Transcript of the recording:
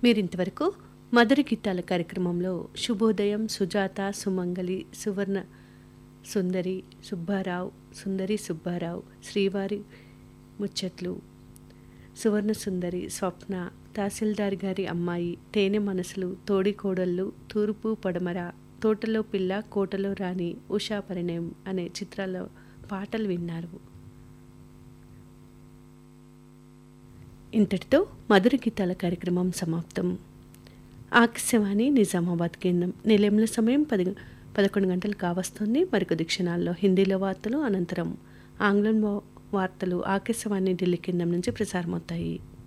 మీరింతవరకు మధుర గీతాల కార్యక్రమంలో శుభోదయం సుజాత సుమంగలి సువర్ణ సుందరి సుబ్బారావు సుందరి సుబ్బారావు శ్రీవారి ముచ్చట్లు సువర్ణ సుందరి స్వప్న తహసీల్దార్ గారి అమ్మాయి తేనె మనసులు తోడి కోడళ్ళు తూర్పు పడమర తోటలో పిల్ల కోటలో రాణి ఉషా పరిణయం అనే చిత్రాల పాటలు విన్నారు ఇంతటితో మధుర గీతాల కార్యక్రమం సమాప్తం ఆకాశవాణి నిజామాబాద్ కేంద్రం నిలయంలో సమయం పది పదకొండు గంటలు కావస్తుంది మరికొద్ది క్షణాల్లో హిందీలో వార్తలు అనంతరం ఆంగ్లంలో వార్తలు ఆకాశవాణి ఢిల్లీ కేంద్రం నుంచి ప్రసారమవుతాయి